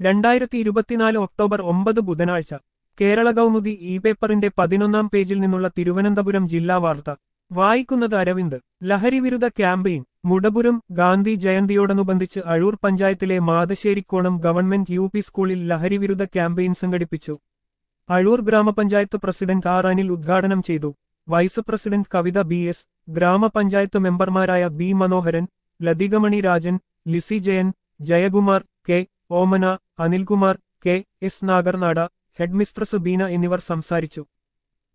രണ്ടായിരത്തി ഇരുപത്തിനാല് ഒക്ടോബർ ഒമ്പത് ബുധനാഴ്ച കേരള കൗമുദി ഇ പേപ്പറിന്റെ പതിനൊന്നാം പേജിൽ നിന്നുള്ള തിരുവനന്തപുരം ജില്ലാ വാർത്ത വായിക്കുന്നത് അരവിന്ദ് ലഹരിവിരുദ്ധ ക്യാമ്പയിൻ മുടപുരം ഗാന്ധി ജയന്തിയോടനുബന്ധിച്ച് അഴൂർ പഞ്ചായത്തിലെ മാതശ്ശേരിക്കോണം ഗവൺമെന്റ് യു പി സ്കൂളിൽ ലഹരിവിരുദ്ധ ക്യാമ്പയിൻ സംഘടിപ്പിച്ചു അഴൂർ ഗ്രാമപഞ്ചായത്ത് പ്രസിഡന്റ് ആർ അനിൽ ഉദ്ഘാടനം ചെയ്തു vice president Kavitha B S ഗ്രാമപഞ്ചായത്ത് മെമ്പർമാരായ B Manoharan Lathikamani Rajan Lizzy Jayan Jayakumar K Omana Anilkumar K S Nagarnada headmistress Beena എന്നിവർ സംസാരിച്ചു